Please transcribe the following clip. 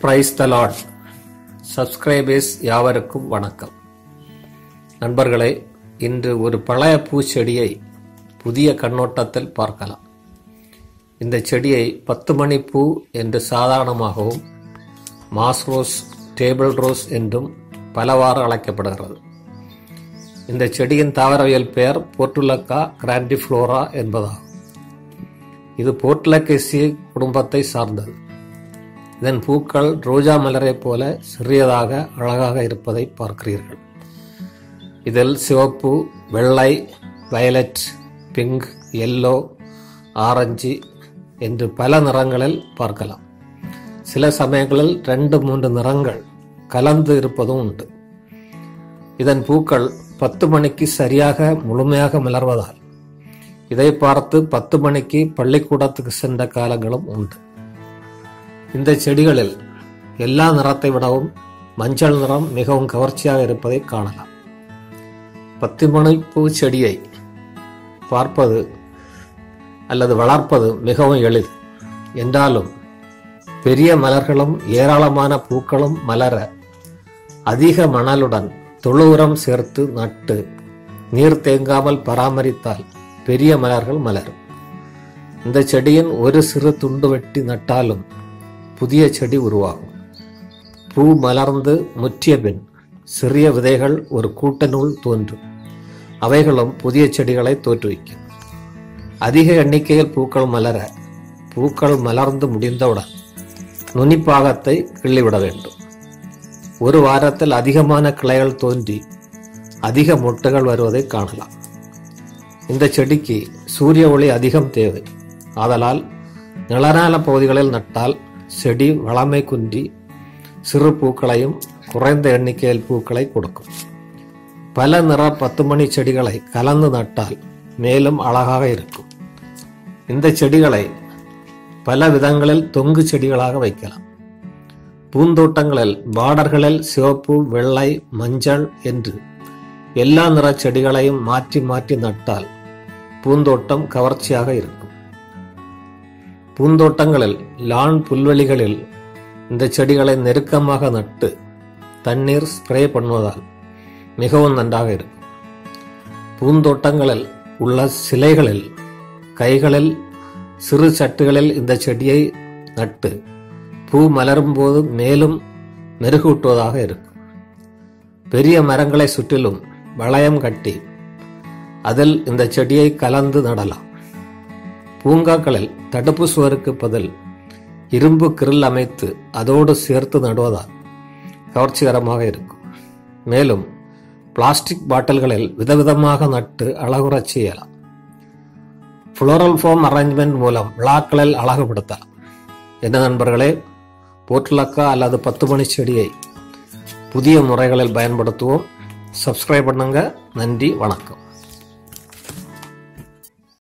praise the Lord subscribers யாவருக்கும் வணக்கம் நண்பர்களே இன்று ஒரு பழைய பூச்செடியை புதிய கண்ணோட்டத்தில் பார்க்கலாம் இந்த செடியை பத்து மணி பூ என்று சாதாரணமாகவும் மாஸ் ரோஸ் டேபிள் ரோஸ் என்றும் பலவாறு அழைக்கப்படுகிறது இந்த செடியின் தாவரவியல் பெயர் போர்ட்டுலக்கா கிராண்டிஃப்ளோரா என்பதாகும் இது போர்ட்லக்கேசி குடும்பத்தை சார்ந்தது இதன் பூக்கள் ரோஜா மலரைப் போல சிறியதாக அழகாக இருப்பதை பார்க்கிறீர்கள் இதில் சிவப்பு வெள்ளை வயலட் பிங்க் எல்லோ ஆரஞ்சு என்று பல நிறங்களில் பார்க்கலாம் சில சமயங்களில் ரெண்டு மூன்று நிறங்கள் கலந்து இருப்பதும் உண்டு இதன் பூக்கள் பத்து மணிக்கு சரியாக முழுமையாக மலர்வதால் இதை பார்த்து பத்து மணிக்கு பள்ளிக்கூடத்துக்கு சென்ற காலங்களும் உண்டு இந்த செடிகளில் எல்லா நிறத்தை விடவும் மஞ்சள் நிறம் மிகவும் கவர்ச்சியாக இருப்பதை காணலாம் பத்து மணி பூ செடியை பார்ப்பது அல்லது வளர்ப்பது மிகவும் எளிது என்றாலும் பெரிய மலர்களும் ஏராளமான பூக்களும் மலர அதிக மணலுடன் தொழு உரம் சேர்த்து நட்டு நீர் தேங்காமல் பராமரித்தால் பெரிய மலர்கள் மலரும் இந்த செடியின் ஒரு சிறு துண்டு வெட்டி நட்டாலும் புதிய செடி உருவாகும் பூ மலர்ந்து முற்றிய பின் சிறிய விதைகள் ஒரு கூட்டனுள் தோன்றும் அவைகளும் புதிய செடிகளை தோற்றுவிக்கும் அதிக எண்ணிக்கையில் பூக்கள் மலர பூக்கள் மலர்ந்து முடிந்தவுடன் நுனிப்பாகத்தை கிள்ளிவிட வேண்டும் ஒரு வாரத்தில் அதிகமான கிளைகள் தோன்றி அதிக மொட்டுகள் வருவதை காணலாம் இந்த செடிக்கு சூரிய ஒளி அதிகம் தேவை ஆதலால் நிலநாள பகுதிகளில் நட்டால் செடி வளமை குன்றி சிறு பூக்களையும் குறைந்த எண்ணிக்கையில் பூக்களை கொடுக்கும் பல நிற பத்து மணி செடிகளை கலந்து நட்டால் மேலும் அழகாக இருக்கும் இந்த செடிகளை பல விதங்களில் தொங்கு செடிகளாக வைக்கலாம் பூந்தோட்டங்களில் பார்டர்களில் சிவப்பு வெள்ளை மஞ்சள் என்று எல்லா நிற செடிகளையும் மாற்றி மாற்றி நட்டால் பூந்தோட்டம் கவர்ச்சியாக இருக்கும் பூந்தோட்டங்களில் லான் புல்வெளிகளில் இந்த செடிகளை நெருக்கமாக நட்டு தண்ணீர் ஸ்ப்ரே பண்ணுவதால் மிகவும் நன்றாக இருக்கும் பூந்தோட்டங்களில் உள்ள சிலைகளில் கைகளில் சிறு சட்டுகளில் இந்த செடியை நட்டு பூ மலரும் போது மேலும் மெருகூட்டுவதாக இருக்கும் பெரிய மரங்களை சுற்றிலும் வளையம் கட்டி அதில் இந்த செடியை கலந்து நடலாம் பூங்காக்களில் தடுப்பு சுவருக்கு பதில் இரும்பு கிரில் அமைத்து அதோடு சேர்த்து நடுவதால் கவர்ச்சிகரமாக இருக்கும் மேலும் பிளாஸ்டிக் பாட்டில்களில் விதவிதமாக நட்டு அழகுறச் செய்யலாம் ஃப்ளோரல் ஃபார்ம் அரேஞ்ச்மெண்ட் மூலம் விழாக்களில் அழகுபடுத்தலாம் என்ன நண்பர்களே போர்ட்லக்கா அல்லது பத்து மணி செடியை புதிய முறைகளில் பயன்படுத்துவோம் சப்ஸ்கிரைப் பண்ணுங்க நன்றி வணக்கம்